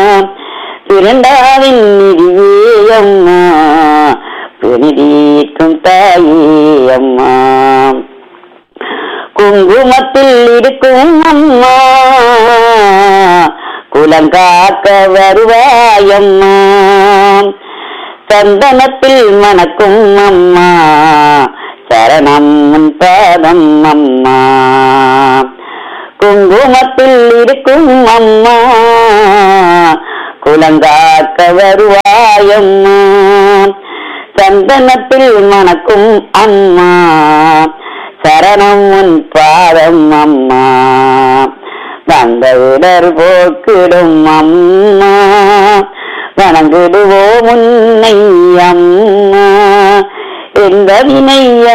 இரண்டாவின் நிதியே அம்மா பெரிதீர்க்கும் தாயே அம்மா குங்குமத்தில் இருக்கும் அம்மா குலங்காக்க வருவாயம்மா சந்தனத்தில் மணக்கும் அம்மா சரணம் உன் பாதம் அம்மா குங்குமத்தில் இருக்கும் அம்மா குலங்காக்க வருவாயம்மா சந்தனத்தில் மணக்கும் அம்மா சரணம் உன் பாதம் அம்மா வந்த இடர் போக்கிடும் அம்மா வணங்கிடுவோம் உன்னை அம்மா எந்த வினை